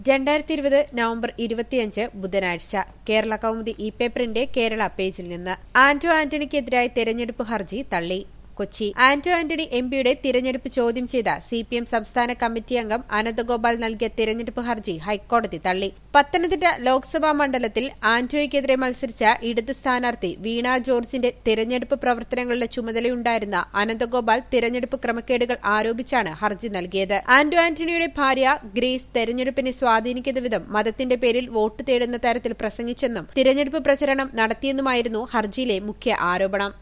രണ്ടായിരത്തി ഇരുപത് നവംബർ ഇരുപത്തിയഞ്ച് ബുധനാഴ്ച കേരള കൗമുദി ഇ പേപ്പറിന്റെ കേരള പേജിൽ നിന്ന് ആന്റോ ആന്റണിക്കെതിരായ തെരഞ്ഞെടുപ്പ് ഹർജി തള്ളി കൊച്ചി ആന്റോ ആന്റണി എംപിയുടെ തിരഞ്ഞെടുപ്പ് ചോദ്യം ചെയ്ത സി പി എം സംസ്ഥാന കമ്മിറ്റി അംഗം അനന്തഗോപാൽ നൽകിയ തിരഞ്ഞെടുപ്പ് ഹർജി ഹൈക്കോടതി തള്ളി പത്തനംതിട്ട ലോക്സഭാ മണ്ഡലത്തിൽ ആന്റോയ്ക്കെതിരെ മത്സരിച്ച ഇടത് സ്ഥാനാർത്ഥി വീണ ജോർജിന്റെ തിരഞ്ഞെടുപ്പ് പ്രവർത്തനങ്ങളുടെ ചുമതലയുണ്ടായിരുന്ന അനന്തഗോപാൽ തിരഞ്ഞെടുപ്പ് ക്രമക്കേടുകൾ ആരോപിച്ചാണ് ഹർജി നൽകിയത് ആന്റോ ആന്റണിയുടെ ഭാര്യ ഗ്രേസ് തെരഞ്ഞെടുപ്പിനെ സ്വാധീനിക്കുന്ന വിധം മതത്തിന്റെ പേരിൽ വോട്ട് തേടുന്ന തരത്തിൽ പ്രസംഗിച്ചെന്നും തിരഞ്ഞെടുപ്പ് പ്രചരണം നടത്തിയെന്നുമായിരുന്നു ഹർജിയിലെ മുഖ്യ ആരോപണം